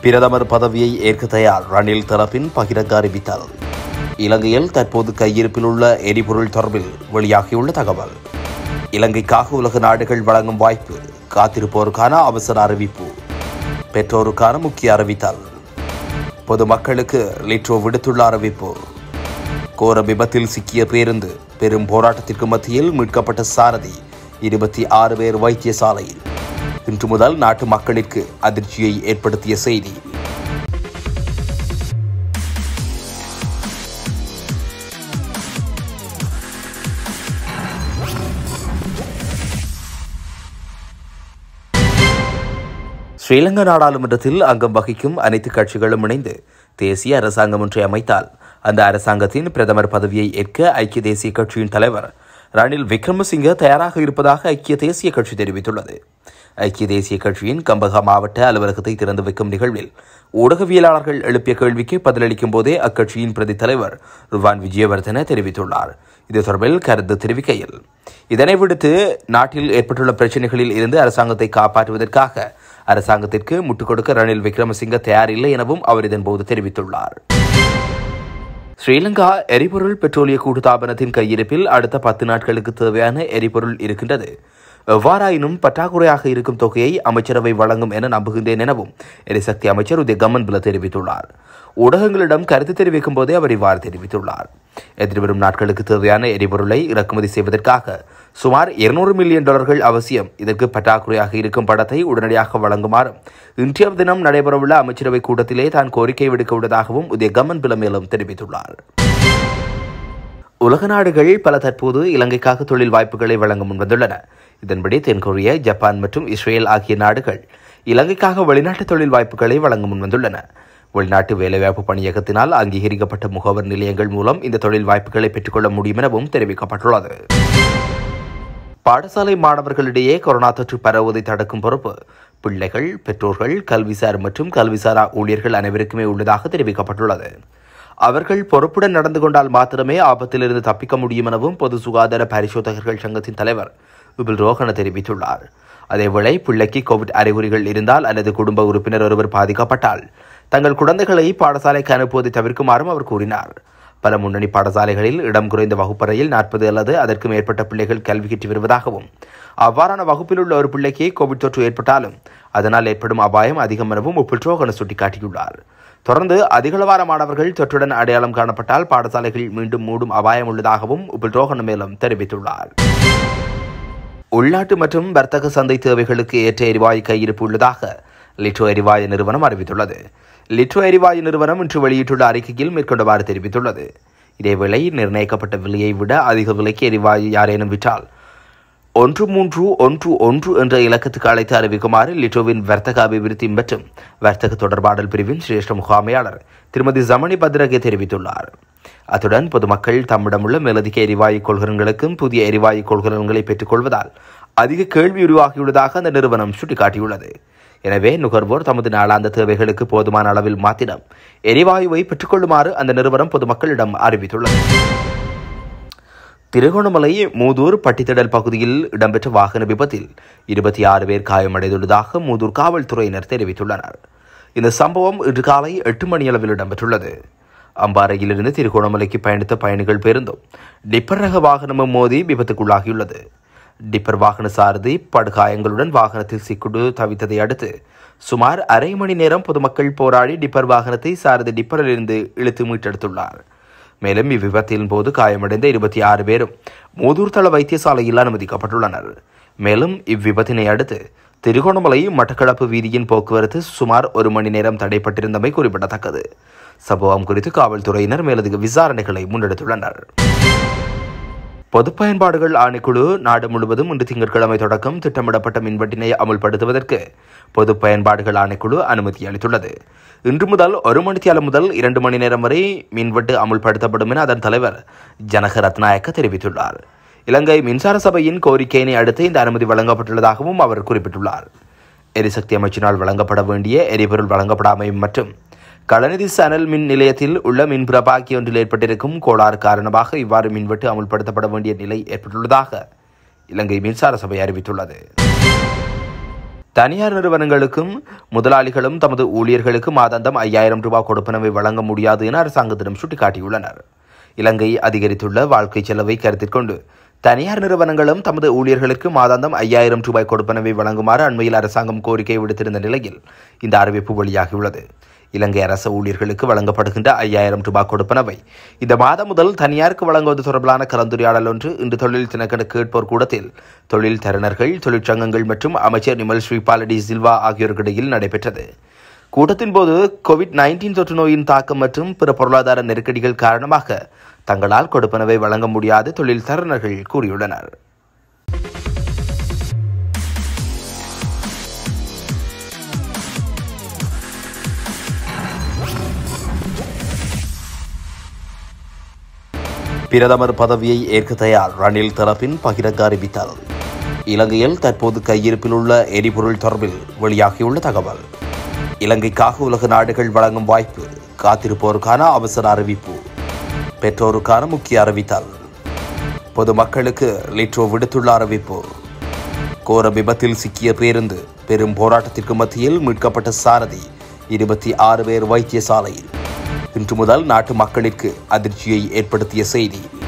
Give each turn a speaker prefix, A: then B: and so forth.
A: பிரதமர் பதவியை ஏற்க தயார் ரணில் தரப்பின் பகிரங்க அறிவித்தல் இலங்கையில் தற்போது கையிருப்பில் உள்ள எரிபொருள் தொடர்பில் வெளியாகியுள்ள தகவல் இலங்கைக்காக உலக நாடுகள் வழங்கும் வாய்ப்பு காத்திருப்போருக்கான அவசர அறிவிப்பு பெற்றோருக்கான முக்கிய அறிவித்தல் பொதுமக்களுக்கு லிட்ரோ விடுத்துள்ள அறிவிப்பு கோர விபத்தில் சிக்கிய பேருந்து பெரும் போராட்டத்திற்கு மத்தியில் மீட்கப்பட்ட சாரதி இருபத்தி ஆறு பேர் வைத்தியசாலையில் இன்று முதல் நாட்டு மக்களிற்கு அதிர்ச்சியை ஏற்படுத்திய செய்தி ஸ்ரீலங்கா நாடாளுமன்றத்தில் அங்கம் வகிக்கும் அனைத்து கட்சிகளும் இணைந்து தேசிய அரசாங்கம் ஒன்றை அமைத்தால் அந்த அரசாங்கத்தின் பிரதமர் பதவியை ஏற்க ஐக்கிய தேசிய கட்சியின் தலைவர் ரணில் விக்ரமசிங்க தயாராக இருப்பதாக ஐக்கிய தேசிய கட்சி தெரிவித்துள்ளது ஐக்கிய தேசிய கட்சியின் கம்பகா மாவட்ட அலுவலகத்தை திறந்து வைக்கும் நிகழ்வில் ஊடகவியலாளர்கள் எழுப்பிய கேள்விக்கு பதிலளிக்கும் போதே அக்கட்சியின் பிரதி தலைவர் ருவான் விஜயவர்தன தெரிவித்துள்ளார் இது தொடர்பில் கருத்து தெரிவிக்கையில் இதனை விடுத்து நாட்டில் ஏற்பட்டுள்ள பிரச்சினைகளில் இருந்து அரசாங்கத்தை காப்பாற்றுவதற்காக அரசாங்கத்திற்கு முட்டுக் கொடுக்க ரணில் விக்ரமசிங்க தயாரில்லை எனவும் அவர் இதன்போது தெரிவித்துள்ளார் ஸ்ரீலங்கா எரிபொருள் பெட்ரோலிய கூட்டுத்தாபனத்தின் கையிருப்பில் அடுத்த பத்து நாட்களுக்கு தேவையான எரிபொருள் இருக்கின்றது எவ்வாறாயினும் பற்றாக்குறையாக இருக்கும் தொகையை அமைச்சரவை வழங்கும் என நம்புகின்றேன் எனவும் எரிசக்தி அமைச்சர் உதய கமன்பில தெரிவித்துள்ளார் ஊடகங்களிடம் கருத்து தெரிவிக்கும் போதே அவர் இவ்வாறு தெரிவித்துள்ளார் எதிர்வரும் நாட்களுக்கு தேவையான எரிபொருளை இறக்குமதி செய்வதற்காக சுமார் இருநூறு மில்லியன் டாலர்கள் அவசியம் இதற்கு பற்றாக்குறையாக இருக்கும் படத்தை உடனடியாக வழங்குமாறும் இன்றைய தினம் நடைபெறவுள்ள அமைச்சரவை கூட்டத்திலே தான் கோரிக்கை விடுக்க உள்ளதாகவும் உதய கமன் பில மேலும் தெரிவித்துள்ளார் உலக நாடுகள் பல தற்போது இலங்கைக்காக தொழில் வாய்ப்புகளை வழங்க முன்வந்துள்ளன இதன்படி தென்கொரியா ஜப்பான் மற்றும் இஸ்ரேல் ஆகிய நாடுகள் இலங்கைக்காக வெளிநாட்டு தொழில் வாய்ப்புகளை வழங்க முன்வந்துள்ளன வெளிநாட்டு வேலைவாய்ப்பு பணியகத்தினால் அங்கீகரிக்கப்பட்ட முகவர் நிலையங்கள் மூலம் இந்த தொழில் வாய்ப்புகளை பெற்றுக்கொள்ள முடியும் எனவும் தெரிவிக்கப்பட்டுள்ளது பாடசாலை மாணவர்களிடையே கொரோனா தொற்று பரவுவதை தடுக்கும் பொறுப்பு பிள்ளைகள் பெற்றோர்கள் கல்விசார் மற்றும் கல்விசாரா ஊழியர்கள் அனைவருக்குமே உள்ளதாக தெரிவிக்கப்பட்டுள்ளது அவர்கள் பொறுப்புடன் நடந்து கொண்டால் மாத்திரமே ஆபத்திலிருந்து தப்பிக்க முடியும் எனவும் பொது சுகாதார பரிசோதகர்கள் சங்கத்தின் தலைவர் விபில் ரோஹன தெரிவித்துள்ளார் அதேவேளை பிள்ளைக்கு கோவிட் அறிகுறிகள் இருந்தால் அல்லது குடும்ப உறுப்பினர் ஒருவர் பாதிக்கப்பட்டால் தங்கள் குழந்தைகளை பாடசாலைக்கு அனுப்புவதை தவிர்க்குமாறும் அவர் கூறினார் பல முன்னணி பாடசாலைகளில் இடம் குறைந்த வகுப்பறையில் நாற்பது அல்லது அதற்கு மேற்பட்ட பிள்ளைகள் கல்வி கற்று வருவதாகவும் அவ்வாறான வகுப்பில் உள்ள ஒரு பிள்ளைக்கு கோவிட் தொற்று ஏற்பட்டாலும் அதனால் ஏற்படும் அபாயம் அதிகம் எனவும் உப்பில் ரோகன சுட்டிக்காட்டியுள்ளார் தொடர்ந்து அதிகளவான மாணவர்கள் தொற்றுடன் அடையாளம் காணப்பட்டால் பாடசாலைகள் மீண்டும் மூடும் அபாயம் உள்ளதாகவும் உப்பில் ரோகன மேலும் தெரிவித்துள்ளார் உள்நாட்டு மற்றும் வர்த்தக சந்தை தேவைகளுக்கு ஏற்ற எரிவாயு கையிருப்பு உள்ளதாக லிட்ரோ எரிவாயு நிறுவனம் அறிவித்துள்ளது லிட்ரோ எரிவாயு நிறுவனம் இன்று வெளியிட்டுள்ள அறிக்கையில் மேற்கொண்டவாறு தெரிவித்துள்ளது இதேவேளை நிர்ணயிக்கப்பட்ட விலையை விட அதிக விலைக்கு எரிவாயு யாரேனும் விற்றால் ஒன்று மூன்று ஒன்று ஒன்று என்ற இலக்கத்துக்கு அழைத்து அறிவிக்குமாறு லிட்டோவின் வர்த்தக அபிவிருத்தி மற்றும் வர்த்தக தொடர்பாடல் பிரிவின் சிரேஷ்ட முகாமையாளர் திருமதி ஜமணி பத்ரகே தெரிவித்துள்ளார் அத்துடன் பொதுமக்கள் தம்மிடமுள்ள மேலதிக எரிவாயு கொள்கலன்களுக்கும் புதிய எரிவாயு கொள்கலன்களை பெற்றுக்கொள்வதால் அதிக கேள்வி உருவாகியுள்ளதாக அந்த நிறுவனம் சுட்டிக்காட்டியுள்ளது எனவே நுகர்வோர் தமது நாளாந்த தேவைகளுக்கு போதுமான அளவில் மாத்திரம் எரிவாயுவை பெற்றுக்கொள்ளுமாறு அந்த நிறுவனம் பொதுமக்களிடம் அறிவித்துள்ளது திருகோணமலை மூதூர் பட்டித்திடல் பகுதியில் இடம்பெற்ற வாகன விபத்தில் இருபத்தி ஆறு பேர் காயமடைந்துள்ளதாக மூதூர் காவல்துறையினர் தெரிவித்துள்ளனர் இந்த சம்பவம் இன்று காலை எட்டு மணியளவில் இடம்பெற்றுள்ளது அம்பாறையிலிருந்து திருகோணமலைக்கு பயணித்த பயணிகள் பேருந்தும் டிப்பர் ரக வாகனமும் மோதி விபத்துக்குள்ளாகியுள்ளது டிப்பர் வாகன சாரதி படுகாயங்களுடன் வாகனத்தில் சிக்குண்டு தவித்ததை அடுத்து சுமார் அரை மணி நேரம் பொதுமக்கள் போராடி டிப்பர் வாகனத்தை சாரதி டிப்பரிலிருந்து இழுத்து மீட்டெடுத்துள்ளார் மேலும் இவ்விபத்தின் போது காயமடைந்த இருபத்தி ஆறு பேரும் மூதூர் தள வைத்தியசாலையில் அனுமதிக்கப்பட்டுள்ளனர் மேலும் இவ்விபத்தினை அடுத்து திருகோணமலை மட்டக்களப்பு வீதியின் போக்குவரத்து சுமார் ஒரு மணி நேரம் தடைப்பட்டிருந்தமை குறிப்பிடத்தக்கது சம்பவம் குறித்து காவல்துறையினர் மேலதிக விசாரணைகளை முன்னெடுத்துள்ளனர் பொது பயன்பாடுகள் ஆணைக்குழு நாடு முழுவதும் இன்று திங்கட்கிழமை தொடக்கம் திட்டமிடப்பட்ட மின்வெட்டினை அமுல்படுத்துவதற்கு பொது பயன்பாடுகள் ஆணைக்குழு அனுமதி அளித்துள்ளது இன்று முதல் ஒரு மணித்தியாலம் முதல் இரண்டு மணி நேரம் வரை மின்வெட்டு அமுல்படுத்தப்படும் என அதன் தலைவர் ஜனக ரத்நாயக்க தெரிவித்துள்ளார் இலங்கை மின்சார சபையின் கோரிக்கையினை அடுத்து இந்த அனுமதி வழங்கப்பட்டுள்ளதாகவும் அவர் குறிப்பிட்டுள்ளார் எரிசக்தி அமைச்சினால் வழங்கப்பட வேண்டிய எரிபொருள் வழங்கப்படாமை மற்றும் களநிதி சனல் மின் நிலையத்தில் உள்ள மின் பிரபாக்கி ஒன்றில் ஏற்பட்டிருக்கும் கோளாறு காரணமாக இவ்வாறு மின்வெட்டு அமுல்படுத்தப்பட வேண்டிய நிலை ஏற்பட்டுள்ளதாக இலங்கை மின்சார சபை அறிவித்துள்ளது தனியார் நிறுவனங்களுக்கும் முதலாளிகளும் தமது ஊழியர்களுக்கு மாதாந்தம் ஐயாயிரம் ரூபாய் கொடுப்பனவை வழங்க முடியாது என அரசாங்கத்திடம் சுட்டிக்காட்டியுள்ளனர் இலங்கை அதிகரித்துள்ள வாழ்க்கை செலவை கருத்தில் கொண்டு தனியார் நிறுவனங்களும் தமது ஊழியர்களுக்கு மாதாந்தம் ஐயாயிரம் ரூபாய் கொடுப்பனவை வழங்குமாறு அண்மையில் அரசாங்கம் கோரிக்கை விடுத்திருந்த நிலையில் இந்த அறிவிப்பு வெளியாகியுள்ளது இலங்கை அரசு ஊழியர்களுக்கு வழங்கப்படுகின்ற ஐயாயிரம் ரூபாய் கொடுப்பனவை இந்த மாதம் முதல் தனியாருக்கு வழங்குவது தொடர்பிலான கலந்துரையாடல் ஒன்று இன்று தொழில் தினக்கணக்கு கேட்போர் கூடத்தில் தொழில் தருணர்கள் தொழிற்சங்கங்கள் மற்றும் அமைச்சர் நிமல் ஸ்ரீபாலடி சில்வா ஆகியோருக்கிடையில் நடைபெற்றது கூட்டத்தின் போது கோவிட் நைன்டீன் தொற்று நோயின் தாக்கம் மற்றும் பிற பொருளாதார நெருக்கடிகள் காரணமாக தங்களால் கொடுப்பனவை வழங்க முடியாது தொழில் தருணர்கள் கூறியுள்ளனர் பிரதமர் பதவியை ஏற்க தயார் ரணில் தரப்பின் பகிரங்க அறிவித்தல் இலங்கையில் தற்போது கையிருப்பில் உள்ள எரிபொருள் தொடர்பில் வெளியாகியுள்ள தகவல் இலங்கைக்காக உலக நாடுகள் வழங்கும் வாய்ப்பு காத்திருப்போருக்கான அவசர அறிவிப்பு பெற்றோருக்கான முக்கிய அறிவித்தல் பொதுமக்களுக்கு லிட்ரோ விடுத்துள்ள அறிவிப்பு கோர விபத்தில் சிக்கிய பேருந்து பெரும் போராட்டத்திற்கு மத்தியில் மீட்கப்பட்ட சாரதி இருபத்தி ஆறு பேர் வைத்தியசாலையில் இன்று முதல் நாட்டு மக்களிற்கு அதிர்ச்சியை ஏற்படுத்திய செய்தி